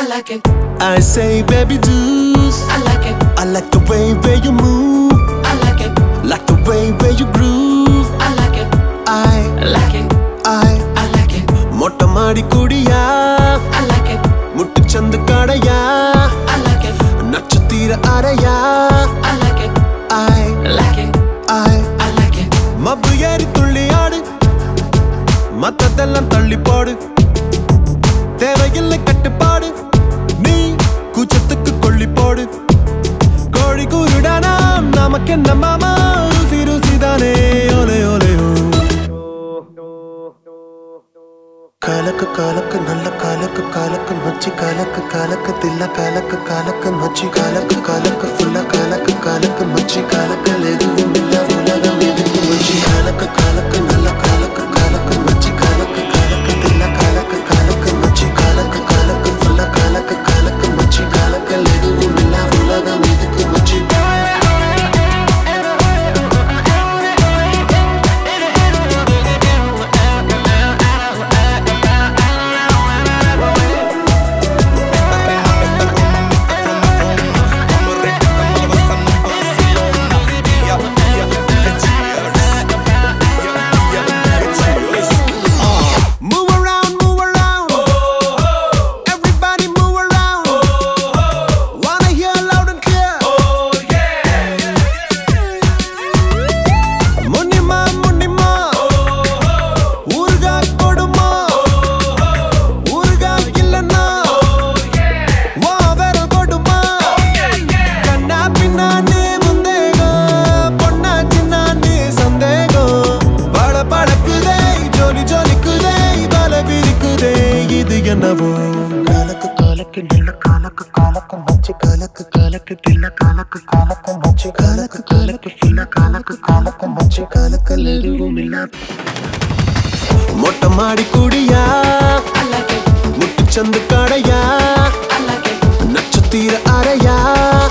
I like it. I say baby juice I like it. I like the way where you move I like it. Like the way where you groove I like it. I, Like it. I I like it. மொட்டை மாடி குடியா I like it. முட்டுச்சந்து கடையா I like it. நட்சத்திர அறையா I like it. I, Like it. I I like it. மப்பு ஏறி துள்ளி ஆடு மத்ததெல்லாம் தள்ளி போடு தேவையில்லை கட்டுப்பாடு நீ கூச்சத்துக்கு கொள்ளி போடு கோழி கூருடானா நமக்கு என்ன மாமா ருசி ருசிதானே ஓலே ஓலே ஓ காலக்கு காலக்கு நல்ல காலக்கு காலக்கு மச்சி காலக்கு காலக்கு தில்ல காலக்கு காலக்கு மச்சி காலக்கு காலக்கு ஃபுல்லா காலக்கு காலக்கு மச்சி காலக்கல் எதுவும் இல்ல உலகம் எதுக்கு மச்சி காலக்கு காலக்கு நல்ல காலக்கு காலக்கு மச்சி காலக்கு காலக்கு தில்ல காலக்கு காலக்கு மச்சி காலக்கு காலக்கு ஃபுல்லா காலக்கு காலக்கு மச்சி காலக்கல் எதுவும் இல்ல உலகம் எதுக்கு மச்சி Move around, move around. Everybody move around. Wanna hear loud and clear. முன்னிமா முன்னிமா ஊருகா கொடுமா ஊருகா இல்லைன்னா வா வேற கொடுமா கண்ணா பின்னான்னு முந்தேகம் பொண்ணாச்சு நானு சந்தேகம் பட படக்குதே ஜோலி ஜோலிக்குதே பல விரிக்குதே இது என்னவோ காலக்கு காலக்கு நல்ல காலக்கு காலக்கு மச்சி காலக்கு காலக்கு தில்ல காலக்கு காலக்கு மச்சி காலக்கு காலக்கு ஃபுல்ல காலக்கு காலக்கு மச்சி காலக்கல் எதுவும் இல்ல மொட்டை மாடி குடியா I like it. முட்டுச்சந்து கடையா I like it. நட்சத்திர அறையா